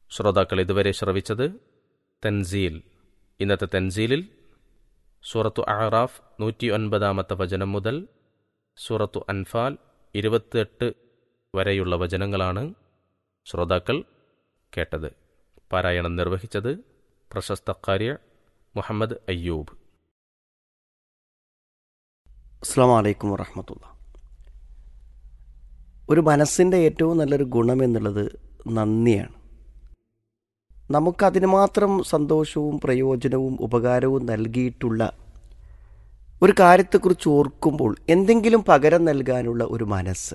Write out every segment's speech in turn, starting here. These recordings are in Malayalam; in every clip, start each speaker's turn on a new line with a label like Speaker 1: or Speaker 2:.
Speaker 1: ശ്രോതാക്കൾ ഇതുവരെ ശ്രവിച്ചത് തൻസീൽ ഇന്നത്തെ തൻസീലിൽ സൂറത്തു അഹറാഫ് നൂറ്റി ഒൻപതാമത്തെ വചനം മുതൽ സൂറത്തു അൻഫാൽ ഇരുപത്തെട്ട് വരെയുള്ള വചനങ്ങളാണ് ശ്രോതാക്കൾ കേട്ടത് പാരായണം നിർവഹിച്ചത് പ്രശസ്ത കാര്യ മുഹമ്മദ് അയ്യൂബ്
Speaker 2: അസ്സാം വലൈക്കും വറഹമത്തുള്ള ഒരു മനസ്സിൻ്റെ ഏറ്റവും നല്ലൊരു ഗുണം എന്നുള്ളത് നന്ദിയാണ് നമുക്കതിന് മാത്രം സന്തോഷവും പ്രയോജനവും ഉപകാരവും നൽകിയിട്ടുള്ള ഒരു കാര്യത്തെക്കുറിച്ച് ഓർക്കുമ്പോൾ എന്തെങ്കിലും പകരം നൽകാനുള്ള ഒരു മനസ്സ്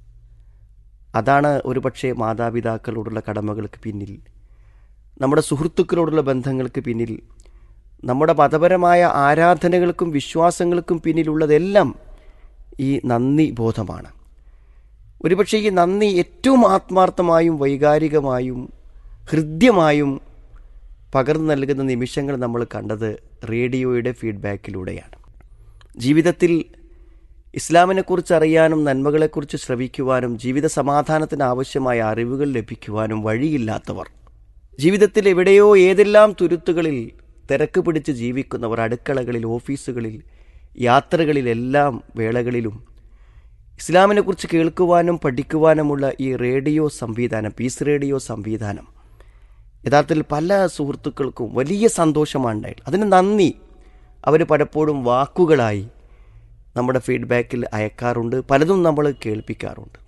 Speaker 2: അതാണ് ഒരുപക്ഷെ മാതാപിതാക്കളോടുള്ള കടമകൾക്ക് പിന്നിൽ നമ്മുടെ സുഹൃത്തുക്കളോടുള്ള ബന്ധങ്ങൾക്ക് പിന്നിൽ നമ്മുടെ മതപരമായ ആരാധനകൾക്കും വിശ്വാസങ്ങൾക്കും പിന്നിലുള്ളതെല്ലാം ഈ നന്ദി ബോധമാണ് ഒരുപക്ഷെ ഈ നന്ദി ഏറ്റവും ആത്മാർത്ഥമായും വൈകാരികമായും ഹൃദ്യമായും പകർന്നു നൽകുന്ന നിമിഷങ്ങൾ നമ്മൾ കണ്ടത് റേഡിയോയുടെ ഫീഡ്ബാക്കിലൂടെയാണ് ജീവിതത്തിൽ ഇസ്ലാമിനെക്കുറിച്ച് അറിയാനും നന്മകളെക്കുറിച്ച് ശ്രവിക്കുവാനും ജീവിത സമാധാനത്തിന് ആവശ്യമായ അറിവുകൾ ലഭിക്കുവാനും വഴിയില്ലാത്തവർ ജീവിതത്തിൽ എവിടെയോ ഏതെല്ലാം തുരുത്തുകളിൽ തിരക്ക് പിടിച്ച് ജീവിക്കുന്നവർ അടുക്കളകളിൽ ഓഫീസുകളിൽ യാത്രകളിലെല്ലാം വേളകളിലും ഇസ്ലാമിനെക്കുറിച്ച് കേൾക്കുവാനും പഠിക്കുവാനുമുള്ള ഈ റേഡിയോ സംവിധാനം പീസ് റേഡിയോ സംവിധാനം യഥാർത്ഥത്തിൽ പല സുഹൃത്തുക്കൾക്കും വലിയ സന്തോഷമാണ് ഉണ്ടായിട്ടുള്ളത് അതിന് നന്ദി അവർ പലപ്പോഴും വാക്കുകളായി നമ്മുടെ ഫീഡ്ബാക്കിൽ അയക്കാറുണ്ട് പലതും നമ്മൾ കേൾപ്പിക്കാറുണ്ട്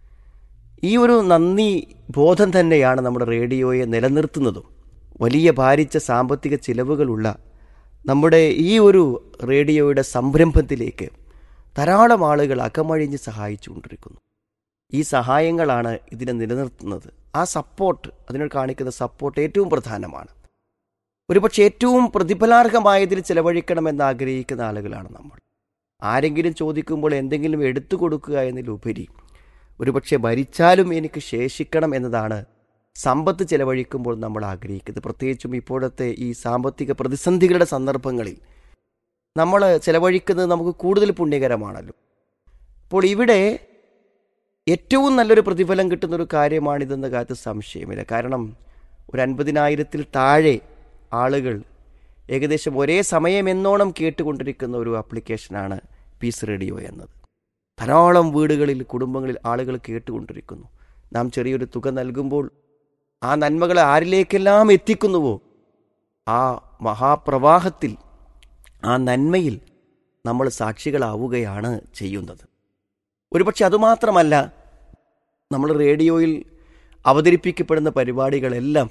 Speaker 2: ഈ ഒരു നന്ദി ബോധം തന്നെയാണ് നമ്മുടെ റേഡിയോയെ നിലനിർത്തുന്നതും വലിയ ഭാരിച്ച സാമ്പത്തിക ചിലവുകളുള്ള നമ്മുടെ ഈ ഒരു റേഡിയോയുടെ സംരംഭത്തിലേക്ക് ധാരാളം ആളുകൾ അകമഴിഞ്ഞ് സഹായിച്ചുകൊണ്ടിരിക്കുന്നു ഈ സഹായങ്ങളാണ് ഇതിനെ നിലനിർത്തുന്നത് ആ സപ്പോർട്ട് അതിനോട് കാണിക്കുന്ന സപ്പോർട്ട് ഏറ്റവും പ്രധാനമാണ് ഒരുപക്ഷെ ഏറ്റവും പ്രതിഫലാർഹമായതിൽ ചെലവഴിക്കണമെന്ന് ആഗ്രഹിക്കുന്ന ആളുകളാണ് നമ്മൾ ആരെങ്കിലും ചോദിക്കുമ്പോൾ എന്തെങ്കിലും എടുത്തു കൊടുക്കുക എന്നതിലുപരി ഒരുപക്ഷെ ഭരിച്ചാലും എനിക്ക് ശേഷിക്കണം എന്നതാണ് സമ്പത്ത് ചെലവഴിക്കുമ്പോൾ നമ്മൾ ആഗ്രഹിക്കുന്നത് പ്രത്യേകിച്ചും ഇപ്പോഴത്തെ ഈ സാമ്പത്തിക പ്രതിസന്ധികളുടെ സന്ദർഭങ്ങളിൽ നമ്മൾ ചെലവഴിക്കുന്നത് നമുക്ക് കൂടുതൽ പുണ്യകരമാണല്ലോ അപ്പോൾ ഇവിടെ ഏറ്റവും നല്ലൊരു പ്രതിഫലം കിട്ടുന്ന ഒരു കാര്യമാണിതെന്ന കാര്യത്തിൽ സംശയമില്ല കാരണം ഒരു അൻപതിനായിരത്തിൽ താഴെ ആളുകൾ ഏകദേശം ഒരേ സമയം എന്നോണം കേട്ടുകൊണ്ടിരിക്കുന്ന ഒരു ആപ്ലിക്കേഷനാണ് പീസ് റേഡിയോ എന്നത് ധാരാളം വീടുകളിൽ കുടുംബങ്ങളിൽ ആളുകൾ കേട്ടുകൊണ്ടിരിക്കുന്നു നാം ചെറിയൊരു തുക നൽകുമ്പോൾ ആ നന്മകളെ ആരിലേക്കെല്ലാം എത്തിക്കുന്നുവോ ആ മഹാപ്രവാഹത്തിൽ ആ നന്മയിൽ നമ്മൾ സാക്ഷികളാവുകയാണ് ചെയ്യുന്നത് ഒരുപക്ഷെ അതുമാത്രമല്ല നമ്മൾ റേഡിയോയിൽ അവതരിപ്പിക്കപ്പെടുന്ന പരിപാടികളെല്ലാം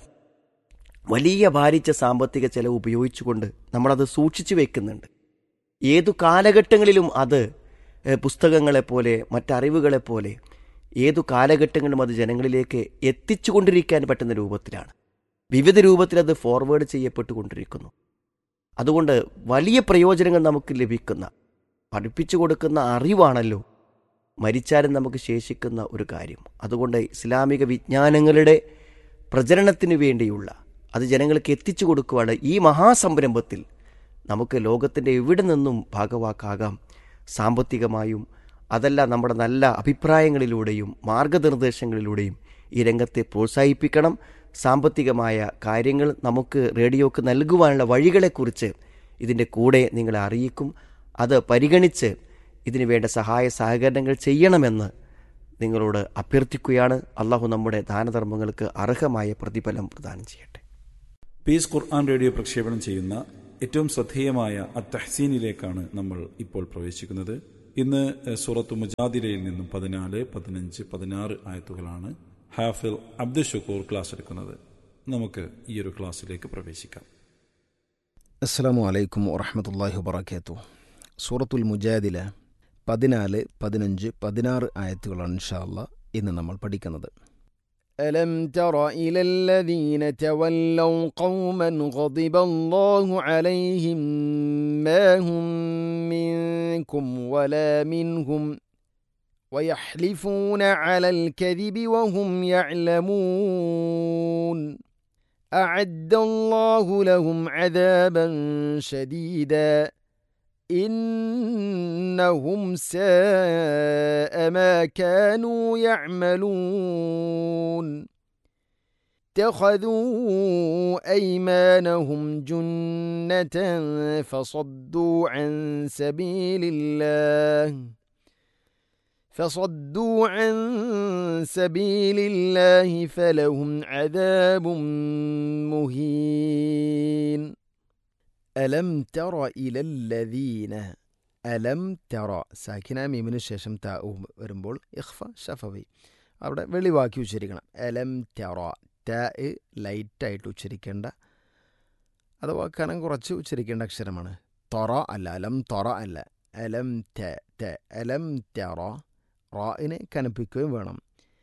Speaker 2: വലിയ ഭാരിച്ച സാമ്പത്തിക ചെലവ് ഉപയോഗിച്ചുകൊണ്ട് നമ്മളത് സൂക്ഷിച്ചു വെക്കുന്നുണ്ട് ഏതു കാലഘട്ടങ്ങളിലും അത് പുസ്തകങ്ങളെപ്പോലെ മറ്ററിവുകളെപ്പോലെ ഏതു കാലഘട്ടങ്ങളിലും അത് ജനങ്ങളിലേക്ക് എത്തിച്ചുകൊണ്ടിരിക്കാൻ പറ്റുന്ന രൂപത്തിലാണ് വിവിധ രൂപത്തിൽ അത് ഫോർവേഡ് ചെയ്യപ്പെട്ടുകൊണ്ടിരിക്കുന്നു അതുകൊണ്ട് വലിയ പ്രയോജനങ്ങൾ നമുക്ക് ലഭിക്കുന്ന പഠിപ്പിച്ചു കൊടുക്കുന്ന അറിവാണല്ലോ മരിച്ചാലും നമുക്ക് ശേഷിക്കുന്ന ഒരു കാര്യം അതുകൊണ്ട് ഇസ്ലാമിക വിജ്ഞാനങ്ങളുടെ പ്രചരണത്തിന് വേണ്ടിയുള്ള അത് ജനങ്ങൾക്ക് എത്തിച്ചു കൊടുക്കുവാണ് ഈ മഹാസംരംഭത്തിൽ നമുക്ക് ലോകത്തിൻ്റെ എവിടെ നിന്നും ഭാഗവാക്കാകാം സാമ്പത്തികമായും അതല്ല നമ്മുടെ നല്ല അഭിപ്രായങ്ങളിലൂടെയും മാർഗനിർദ്ദേശങ്ങളിലൂടെയും ഈ രംഗത്തെ പ്രോത്സാഹിപ്പിക്കണം സാമ്പത്തികമായ കാര്യങ്ങൾ നമുക്ക് റേഡിയോക്ക് നൽകുവാനുള്ള വഴികളെക്കുറിച്ച് ഇതിൻ്റെ കൂടെ നിങ്ങളെ അറിയിക്കും അത് പരിഗണിച്ച് ഇതിനു വേണ്ട സഹായ സഹകരണങ്ങൾ ചെയ്യണമെന്ന് നിങ്ങളോട് അഭ്യർത്ഥിക്കുകയാണ് അള്ളാഹു നമ്മുടെ ദാനധർമ്മങ്ങൾക്ക് അർഹമായ പ്രതിഫലം പ്രദാനം ചെയ്യട്ടെ
Speaker 3: പീസ് ഖുർആൻ റേഡിയോ പ്രക്ഷേപണം ചെയ്യുന്ന ഏറ്റവും ശ്രദ്ധേയമായ അത്തഹസീനിലേക്കാണ് നമ്മൾ ഇപ്പോൾ പ്രവേശിക്കുന്നത് ഇന്ന് സൂറത്ത് മുജാദിലയിൽ നിന്നും പതിനാല് പതിനഞ്ച് പതിനാറ് ആയത്തുകളാണ് ഹാഫിൽ അബ്ദുൽ ഷുക്കൂർ ക്ലാസ് എടുക്കുന്നത് നമുക്ക് ഈ ഒരു ക്ലാസ്സിലേക്ക് പ്രവേശിക്കാം
Speaker 4: അസ്സാം വലൈക്കും വറഹമത്തല്ലാഹി വബർക്കാത്തു സൂറത്തുൽ മുജാദില പതിനാല് പതിനഞ്ച് പതിനാറ് ആയത്തുകളാണ് ഇൻഷാല്ല ഇന്ന് നമ്മൾ പഠിക്കുന്നത് ألم تر إلى الذين تولوا قوما غضب الله عليهم ما هم منكم ولا منهم ويحلفون على الكذب وهم يعلمون أعد الله لهم عذابا شديدا إنهم ساء ما كانوا يعملون اتخذوا أيمانهم جنة فصدوا عن سبيل الله فصدوا عن سبيل الله فلهم عذاب مهين ألم تر إلى الذين അലം തെറ സാക്കിന മീമിന് ശേഷം ത വരുമ്പോൾ ഇഖ്ഫ ഷഫവി അവിടെ വെളിവാക്കി ഉച്ചരിക്കണം അലം തെറ ത ലൈറ്റായിട്ട് ഉച്ചരിക്കേണ്ട അഥവാ കനം കുറച്ച് ഉച്ചരിക്കേണ്ട അക്ഷരമാണ് തൊറ അല്ല അലം തൊറ അല്ല അലം ത ത അലം തെറ റായിനെ കനപ്പിക്കുകയും വേണം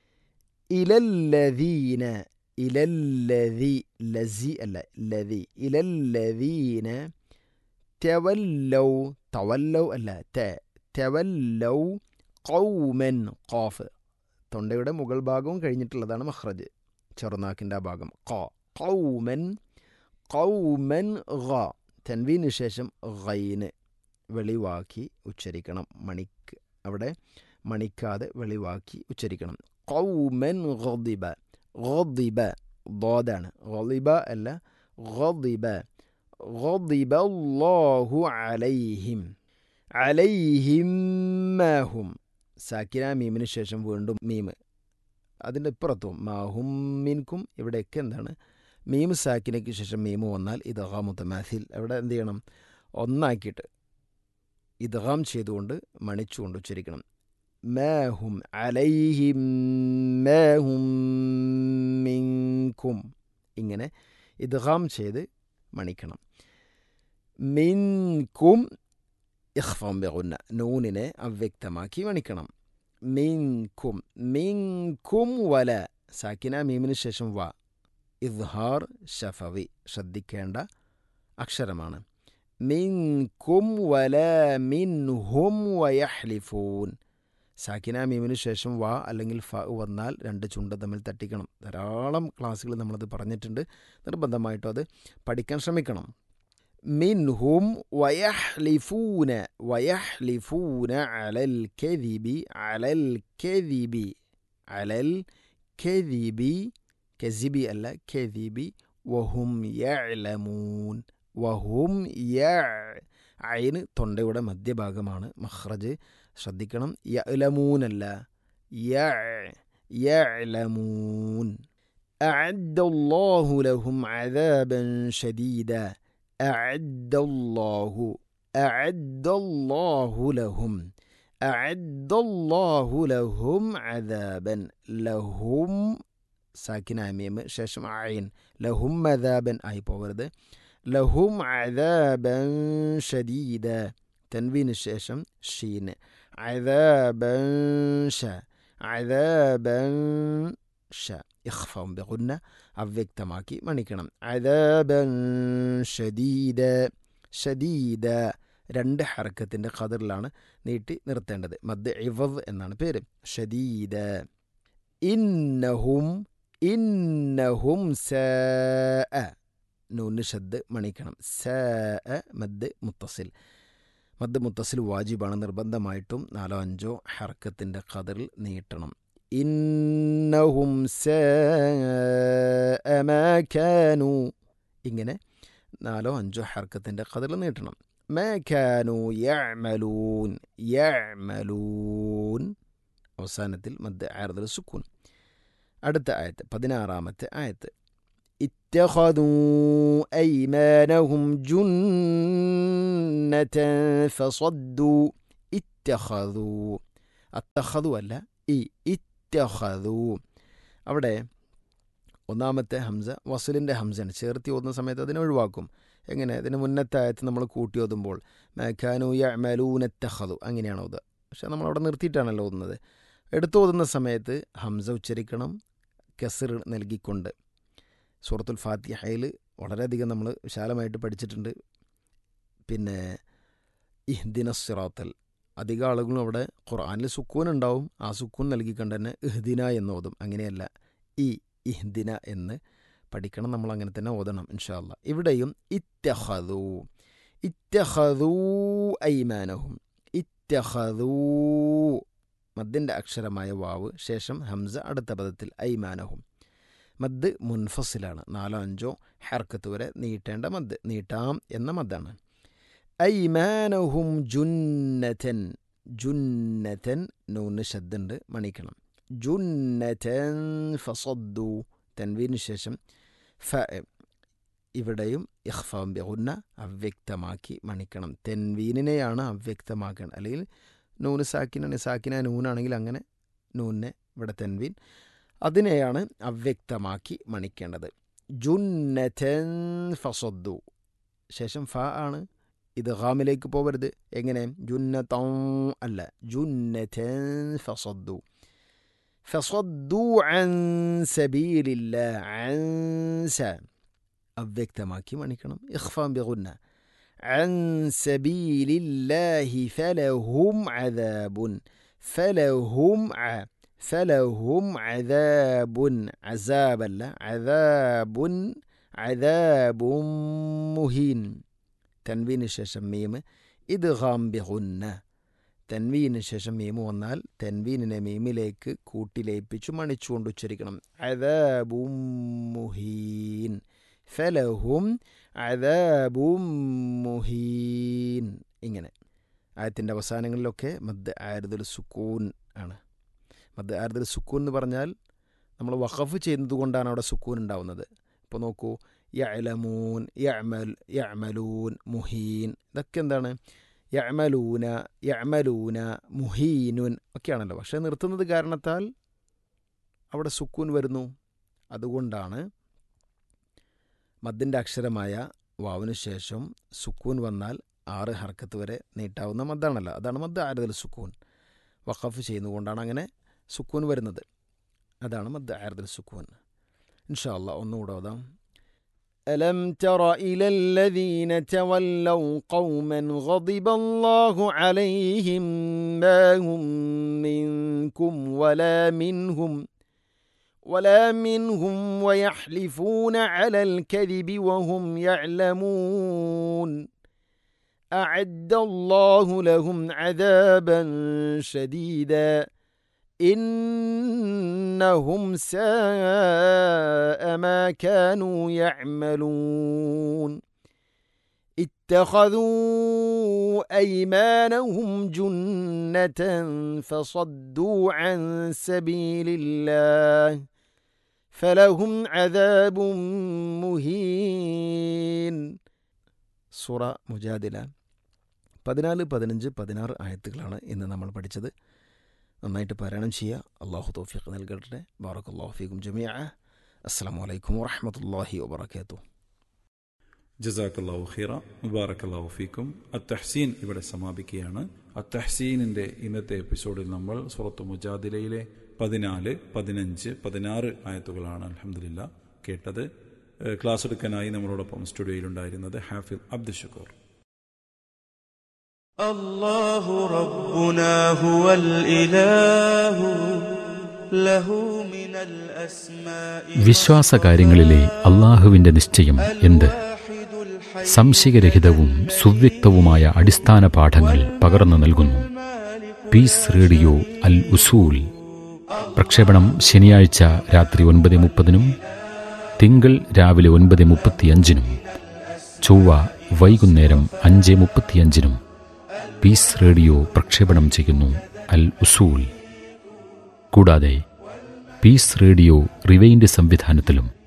Speaker 4: ഇലല്ലദീന ഇലല്ലദി ലസി അല്ല ലതി ഇലല്ലദീന തെവല്ലൗ തവല്ലൗ അല്ല തെ തെവല്ലൗ കൗമൻ ഖാഫ് തൊണ്ടയുടെ മുകൾ ഭാഗവും കഴിഞ്ഞിട്ടുള്ളതാണ് മഹ്റജ് ചെറുനാക്കിൻ്റെ ആ ഭാഗം ഖ കൗമൻ കൗമൻ ഖ തൻവീന് ശേഷം ഖൈന് വെളിവാക്കി ഉച്ചരിക്കണം മണിക്ക് അവിടെ മണിക്കാതെ വെളിവാക്കി ഉച്ചരിക്കണം കൗമൻ ഗദിബ ഗദിബ ദോദാണ് ഗദിബ അല്ല ഗദിബ غضب الله عليهم عليهم ما هم സാക്കിന മീമിന് ശേഷം വീണ്ടും മീമ് അതിൻ്റെ ഇപ്പുറത്തും മാഹും മീൻക്കും ഇവിടെയൊക്കെ എന്താണ് മീം സാക്കിനയ്ക്ക് ശേഷം മീമ് വന്നാൽ ഇദ്ഹാം മുത്തമാഥിൽ അവിടെ എന്ത് ചെയ്യണം ഒന്നാക്കിയിട്ട് ഇദ്ഹാം ചെയ്തുകൊണ്ട് മണിച്ചുകൊണ്ട് ഉച്ചരിക്കണം മാഹും അലൈഹിം മാഹും മിൻകും ഇങ്ങനെ ഇദ്ഹാം ചെയ്ത് മണിക്കണം മിൻകും ഇഖ്ഫം ബിഗുന്ന നൂനിനെ അവ്യക്തമാക്കി മണിക്കണം മിൻകും മിൻകും വല സാക്കിന മീമിന് ശേഷം വ ഇദ്ഹാർ ഷഫവി ശ്രദ്ധിക്കേണ്ട അക്ഷരമാണ് മിൻകും വല മിൻഹും വയഹ്ലിഫൂൻ സാക്കിന മീമിന് ശേഷം വ അല്ലെങ്കിൽ ഫ വന്നാൽ രണ്ട് ചുണ്ട് തമ്മിൽ തട്ടിക്കണം ധാരാളം ക്ലാസ്സുകൾ നമ്മളത് പറഞ്ഞിട്ടുണ്ട് നിർബന്ധമായിട്ടും അത് പഠിക്കാൻ ശ്രമിക്കണം മിൻഹും വയഹ്ലിഫൂന വയഹ്ലിഫൂന അലൽ കെതിബി അലൽ കെതിബി അലൽ കെതിബി കെസിബി അല്ല കെതിബി വഹും യഅലമൂൻ വഹും യ അയിന് തൊണ്ടയുടെ മധ്യഭാഗമാണ് മഹ്റജ് ശ്രദ്ധിക്കണം യഅലമൂനല്ല യ യഅലമൂൻ أعد الله لهم عذابا شديدا أعد الله أعد الله لهم أعد الله لهم عذابا لهم ساكن ميم شاشم عين لهم عذابا أي بورد لهم عذابا شديدا تنوين الشاشم شين عذابا شا عذابا شا إخفاء بغنة അവ്യക്തമാക്കി മണിക്കണം അദാബൻ ഷദീദ ഷദീദ രണ്ട് ഹർക്കത്തിൻ്റെ ഖദറിലാണ് നീട്ടി നിർത്തേണ്ടത് മദ് ഇവവ് എന്നാണ് പേര് ഷദീദ ഇന്നഹും ഇന്നഹും സ നൂന് ഷദ് മണിക്കണം സ മദ് മുത്തസിൽ മദ് മുത്തസിൽ വാജിബാണ് നിർബന്ധമായിട്ടും നാലോ അഞ്ചോ ഹർക്കത്തിൻ്റെ ഖദറിൽ നീട്ടണം ഇന്നഹും മാനു ഇങ്ങനെ നാലോ അഞ്ചോ ഹർക്കത്തിൻ്റെ കഥകൾ നീട്ടണം മാനു യമലൂൻ യമലൂൻ അവസാനത്തിൽ മദ് ആർദൽ സുക്കൂൻ അടുത്ത ആയത്ത് പതിനാറാമത്തെ ആയത്ത് اتخذوا أيمانهم جنة فصدوا اتخذوا اتخذوا അല്ല ഈ ഇറ്റഹദു അവിടെ ഒന്നാമത്തെ ഹംസ വസലിൻ്റെ ഹംസയാണ് ചേർത്തി ഓതുന്ന സമയത്ത് അതിനെ ഒഴിവാക്കും എങ്ങനെ അതിന് മുന്നത്തെ ആയത്ത് നമ്മൾ കൂട്ടി ഓതുമ്പോൾ മേഖാനു യമലൂനത്തഹദു അങ്ങനെയാണ് ഓതുക പക്ഷെ നമ്മളവിടെ നിർത്തിയിട്ടാണല്ലോ ഓതുന്നത് എടുത്തു ഓതുന്ന സമയത്ത് ഹംസ ഉച്ചരിക്കണം കസർ നൽകിക്കൊണ്ട് സൂറത്തുൽ ഫാത്തിഹയിൽ വളരെയധികം നമ്മൾ വിശാലമായിട്ട് പഠിച്ചിട്ടുണ്ട് പിന്നെ ഇഹ്ദിന സിറാത്തൽ അധിക ആളുകളും അവിടെ ഖുർആാനിൽ സുക്കൂൻ ഉണ്ടാവും ആ സുക്കൂൻ നൽകിക്കൊണ്ട് തന്നെ ഇഹ്ദിന എന്ന് ഓതും അങ്ങനെയല്ല ഈ ഇഹ്ദിന എന്ന് പഠിക്കണം നമ്മൾ അങ്ങനെ തന്നെ ഓതണം ഇൻഷാല്ല ഇവിടെയും ഇറ്റഹദൂ ഇറ്റഹദൂ ഐമാനഹും ഇറ്റഹദൂ മദ്ദിൻ്റെ അക്ഷരമായ വാവ് ശേഷം ഹംസ അടുത്ത പദത്തിൽ ഐമാനഹും മദ് മുൻഫസിലാണ് നാലോ അഞ്ചോ ഹർക്കത്ത് വരെ നീട്ടേണ്ട മദ് നീട്ടാം എന്ന മദ്ദാണ് ഐമാനഹും ജുന്നതൻ ജുന്നതൻ നൂന് ശബ്ദുണ്ട് മണിക്കണം ജുന്നതൻ ഫസദ്ദു തൻവീന് ശേഷം ഫ ഇവിടെയും ഇഖ്ഫാം ബിഗുന്ന അവ്യക്തമാക്കി മണിക്കണം തെൻവീനിനെയാണ് അവ്യക്തമാക്കേണ്ടത് അല്ലെങ്കിൽ നൂന് സാക്കിനാണ് സാക്കിന നൂനാണെങ്കിൽ അങ്ങനെ നൂനെ ഇവിടെ തെൻവീൻ അതിനെയാണ് അവ്യക്തമാക്കി മണിക്കേണ്ടത് ജുന്നതൻ ഫസദ്ദു ശേഷം ഫ ആണ് ഇത് ഹാമിലേക്ക് പോകരുത് എങ്ങനെ ജുന്നതൗ അല്ല ജുന്നതൻ ഫസദ്ദു ഫസദ്ദു അൻ സബീലില്ല അൻസ അവ്യക്തമാക്കി മണിക്കണം ഇഖ്ഫാം ബിഗുന്ന عن سبيل الله فلهم عذاب فلهم ع فلهم عذاب عذاب لا عذاب عذاب مهين تنوين الشاشة ميم إدغام بغنة തൻവീന് ശേഷം മീമ് വന്നാൽ തെൻവീനിനെ മീമിലേക്ക് കൂട്ടിലയിപ്പിച്ചു മണിച്ചുകൊണ്ട് ഉച്ചരിക്കണം അദാബും മുഹീൻ ഫലഹും അദാബും മുഹീൻ ഇങ്ങനെ ആയത്തിൻ്റെ അവസാനങ്ങളിലൊക്കെ മദ് ആരുദുൽ സുക്കൂൻ ആണ് മദ് ആരുദുൽ സുക്കൂൻ എന്ന് പറഞ്ഞാൽ നമ്മൾ വഖഫ് ചെയ്യുന്നത് കൊണ്ടാണ് അവിടെ സുക്കൂൻ ഉണ്ടാവുന്നത് ഇപ്പോൾ നോക്കൂ യഅലമൂൻ യഅമൽ യഅമലൂൻ മുഹീൻ ഇതൊക്കെ എന്താണ് യഅമലൂന യഅമലൂന മുഹീനുൻ ഒക്കെയാണല്ലോ പക്ഷേ നിർത്തുന്നത് കാരണത്താൽ അവിടെ സുക്കൂൻ വരുന്നു അതുകൊണ്ടാണ് മദ്ദിൻ്റെ അക്ഷരമായ വാവിനു ശേഷം സുക്കൂൻ വന്നാൽ ആറ് ഹർക്കത്ത് വരെ നീട്ടാവുന്ന മദ്ദാണല്ലോ അതാണ് മദ് ആരതൽ സുക്കൂൻ വഖഫ് ചെയ്യുന്നതുകൊണ്ടാണ് അങ്ങനെ സുക്കൂൻ വരുന്നത് അതാണ് മദ് ആരതൽ സുക്കൂൻ ഇൻഷാ അല്ലാ ഒന്നുകൂടെ ഓതാം ألم تر إلى الذين تولوا قوما غضب الله عليهم ما هم منكم ولا منهم ولا منهم ويحلفون على الكذب وهم يعلمون أعد الله لهم عذابا شديدا إنهم ساء ما كانوا يعملون اتخذوا أيمانهم جنة فصدوا عن سبيل الله فلهم عذاب مهين സുറ മുജാദില പതിനാല് പതിനഞ്ച് പതിനാറ് ആയത്തുകളാണ് ഇന്ന് നമ്മൾ പഠിച്ചത് നന്നായിട്ട് പാരായണം ചെയ്യുക അള്ളാഹു തോഫിഖ് നൽകട്ടെ ബാറക് അള്ളാഹു ഫീക്കും ജമിയ അസ്സാം വലൈക്കും വാഹമത്തല്ലാഹി വാബർക്കാത്തു
Speaker 3: ജസാക്കല്ലാഹു ഖീറ മുബാറക്കല്ലാഹു ഫീക്കും അത്തഹ്സീൻ ഇവിടെ സമാപിക്കുകയാണ് അത്തഹ്സീനിന്റെ ഇന്നത്തെ എപ്പിസോഡിൽ നമ്മൾ സുറത്ത് മുജാദിലയിലെ പതിനാല് പതിനഞ്ച് പതിനാറ് ആയത്തുകളാണ് അലഹമില്ല കേട്ടത് ഏഹ് ക്ലാസ് എടുക്കാനായി നമ്മളോടൊപ്പം സ്റ്റുഡിയോയിലുണ്ടായിരുന്നത് ഹാഫിൽ അബ്ദുൽ ഷുക്കൂർ
Speaker 5: الله ربنا هو الإله له من الأسماء
Speaker 6: വിശ്വാസകാര്യങ്ങളിലെ അള്ളാഹുവിന്റെ നിശ്ചയം എന്ത്
Speaker 5: الواحد الحي
Speaker 6: സംശയരഹിതവും സുവ്യക്തവുമായ അടിസ്ഥാന പാഠങ്ങൾ പകർന്നു നൽകുന്നു പീസ് റേഡിയോ അൽ ഉസൂൽ പ്രക്ഷേപണം ശനിയാഴ്ച രാത്രി ഒൻപത് മുപ്പതിനും തിങ്കൾ രാവിലെ ഒൻപത് മുപ്പത്തിയഞ്ചിനും ചൊവ്വ വൈകുന്നേരം അഞ്ച് മുപ്പത്തിയഞ്ചിനും പീസ് റേഡിയോ പ്രക്ഷേപണം ചെയ്യുന്നു അൽ ഉസൂൽ കൂടാതെ പീസ് റേഡിയോ റിവൈൻഡ് സംവിധാനത്തിലും